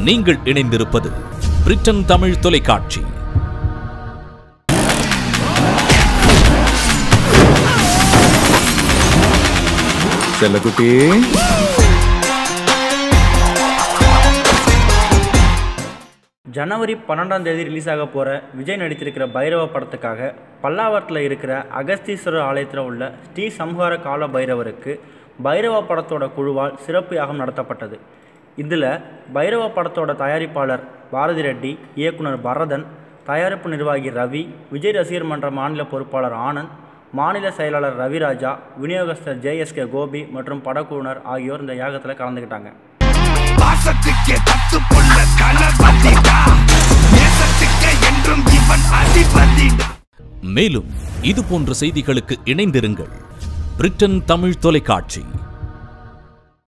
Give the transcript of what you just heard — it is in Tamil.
நீங்கள் இணைந்திருப்பது பிரிட்டன் தமிழ் தொலைக்காட்சி செல்லக்குட்டி ஜனவரி பன்னெண்டாம் தேதி ரிலீஸ் ஆக போகிற விஜய் நடித்திருக்கிற பைரவ படத்துக்காக பல்லாவரத்தில் இருக்கிற அகஸ்தீஸ்வரர் ஆலயத்தில் உள்ள ஸ்ரீ சம்ஹார கால பைரவருக்கு பைரவ படத்தோட குழுவால் சிறப்பு யாகம் நடத்தப்பட்டது இதில் பைரவ படத்தோட தயாரிப்பாளர் பாரதி ரெட்டி இயக்குனர் பரதன் தயாரிப்பு நிர்வாகி ரவி விஜய் ரசிகர் மன்ற மாநில பொறுப்பாளர் ஆனந்த் மாநில செயலாளர் ரவிராஜா விநியோகஸ்தர் ஜேஎஸ்கே கோபி மற்றும் படக்குழுவினர் ஆகியோர் இந்த யாகத்தில் கலந்துக்கிட்டாங்க பாசத்துக்கே தத்து புள்ள தளபதிடா நேசத்துக்கே என்றும் இவன் அதிபதிடா மேலும் இது போன்ற செய்திகளுக்கு இணைந்திருங்கள் பிரிட்டன் தமிழ் தொலைக்காட்சி